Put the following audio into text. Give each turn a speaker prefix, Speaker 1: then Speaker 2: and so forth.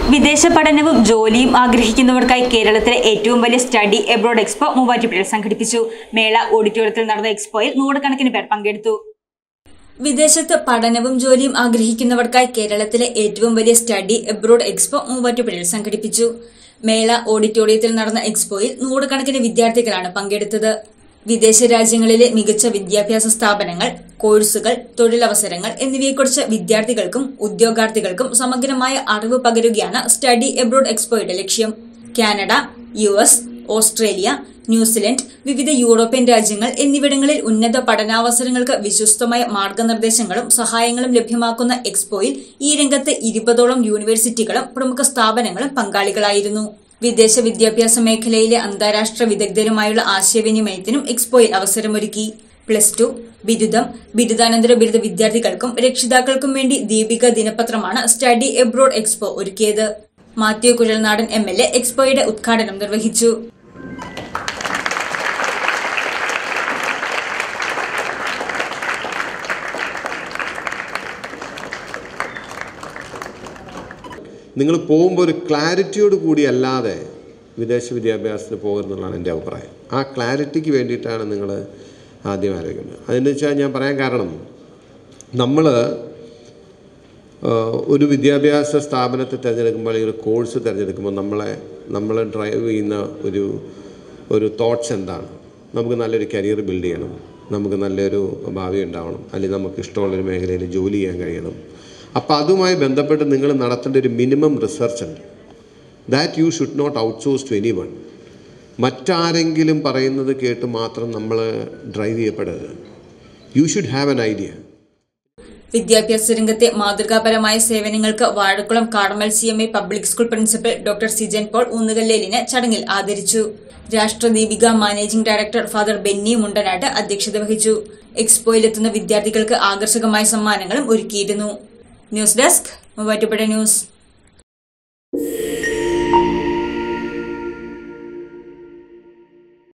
Speaker 1: വിദേശ പഠനവും ജോലിയും ആഗ്രഹിക്കുന്നവർക്കായി കേരളത്തിലെ ഏറ്റവും വലിയ സ്റ്റഡി എബ്രോഡ് എക്സ്പോ മൂവാറ്റുപുഴയിൽ സംഘടിപ്പിച്ചു മേള ഓഡിറ്റോറിയത്തിൽ നടന്ന എക്സ്പോയിൽ നൂറുകണക്കിന് പേർ പങ്കെടുത്തു വിദേശത്ത് പഠനവും ജോലിയും ആഗ്രഹിക്കുന്നവർക്കായി കേരളത്തിലെ ഏറ്റവും വലിയ സ്റ്റഡി എബ്രോഡ് എക്സ്പോ മൂവാറ്റുപുഴയിൽ സംഘടിപ്പിച്ചു മേള ഓഡിറ്റോറിയത്തിൽ നടന്ന എക്സ്പോയിൽ നൂറുകണക്കിന് വിദ്യാർത്ഥികളാണ് പങ്കെടുത്തത് വിദേശ രാജ്യങ്ങളിലെ മികച്ച വിദ്യാഭ്യാസ സ്ഥാപനങ്ങൾ കോഴ്സുകൾ തൊഴിലവസരങ്ങൾ എന്നിവയെക്കുറിച്ച് വിദ്യാർത്ഥികൾക്കും ഉദ്യോഗാർത്ഥികൾക്കും സമഗ്രമായ അറിവ് പകരുകയാണ് സ്റ്റഡി എബ്രോഡ് എക്സ്പോയുടെ ലക്ഷ്യം Canada U S Australia New Zealand വിവിധ യൂറോപ്യൻ രാജ്യങ്ങൾ എന്നിവിടങ്ങളിൽ ഉന്നത പഠനാവസരങ്ങൾക്ക് വിശ്വസ്തമായ മാർഗനിർദ്ദേശങ്ങളും സഹായങ്ങളും ലഭ്യമാക്കുന്ന എക്സ്പോയിൽ ഈ രംഗത്ത് ഇരുപതോളം യൂണിവേഴ്സിറ്റികളും പ്രമുഖ സ്ഥാപനങ്ങളും പങ്കാളികളായിരുന്നു വിദേശ വിദ്യാഭ്യാസ മേഖലയിലെ അന്താരാഷ്ട്ര വിദഗ്ധരുമായുള്ള ആശയവിനിമയത്തിനും എക്സ്പോയിൽ അവസരമൊരുക്കി പ്ലസ് ടു ബിരുദം ബിരുദാനന്തര ബിരുദ വിദ്യാർത്ഥികൾക്കും രക്ഷിതാക്കൾക്കും വേണ്ടി ദീപിക ദിനപത്രമാണ് സ്റ്റഡി എബ്രോഡ് എക്സ്പോ ഒരുക്കിയത് Mathew Kuzhalnadan M L A എക്സ്പോയുടെ ഉദ്ഘാടനം നിർവഹിച്ചു
Speaker 2: നിങ്ങൾ പോകുമ്പോൾ ഒരു ക്ലാരിറ്റിയോട് കൂടി അല്ലാതെ വിദേശ വിദ്യാഭ്യാസത്തിന് പോകുന്നതാണ് എൻ്റെ അഭിപ്രായം ആ ക്ലാരിറ്റിക്ക് വേണ്ടിയിട്ടാണ് നിങ്ങൾ ആദ്യം ആലോചിക്കുന്നത് അതെന്ന് വെച്ചാൽ ഞാൻ പറയാൻ കാരണം നമ്മൾ ഒരു വിദ്യാഭ്യാസ സ്ഥാപനത്തെ തിരഞ്ഞെടുക്കുമ്പോൾ അല്ലെങ്കിൽ ഒരു കോഴ്സ് തിരഞ്ഞെടുക്കുമ്പോൾ നമ്മളെ നമ്മളെ ഡ്രൈവ് ചെയ്യുന്ന ഒരു ഒരു തോട്ട്സ് എന്താണ് നമുക്ക് നല്ലൊരു കരിയർ ബിൽഡ് ചെയ്യണം നമുക്ക് നല്ലൊരു ഭാവി ഉണ്ടാവണം അല്ലെങ്കിൽ നമുക്ക് ഇഷ്ടമുള്ളൊരു മേഖലയിൽ ജോലി ചെയ്യാൻ കഴിയണം അപ്പോൾ അതുമായി ബന്ധപ്പെട്ട് നിങ്ങൾ നടത്തേണ്ട ഒരു മിനിമം റിസർച്ച് ഉണ്ട് that you should not outsource to anyone മറ്റാരെങ്കിലും പറയുന്നത് കേട്ട് മാത്രം നമ്മൾ ഡ്രൈവ് ചെയ്യപ്പെടരുത് you should have an idea
Speaker 1: വിദ്യാഭ്യാസ രംഗത്തെ മാതൃകാപരമായ സേവനങ്ങൾക്ക് Vazhakulam Carmel C M A public school principal doctor Sijan Paul ഊന്നുകല്ലേലിനെ ചടങ്ങിൽ ആദരിച്ചു Rashtradeepika managing director father Benny Mundanat അധ്യക്ഷത വഹിച്ചു എക്സ്പോയിലെത്തുന്ന വിദ്യാർത്ഥികൾക്ക് ആകർഷകമായ സമ്മാനങ്ങളും ഒരുക്കിയിരുന്നു ന്യൂസ് ഡെസ്ക് മൂവാറ്റുപുഴ ന്യൂസ്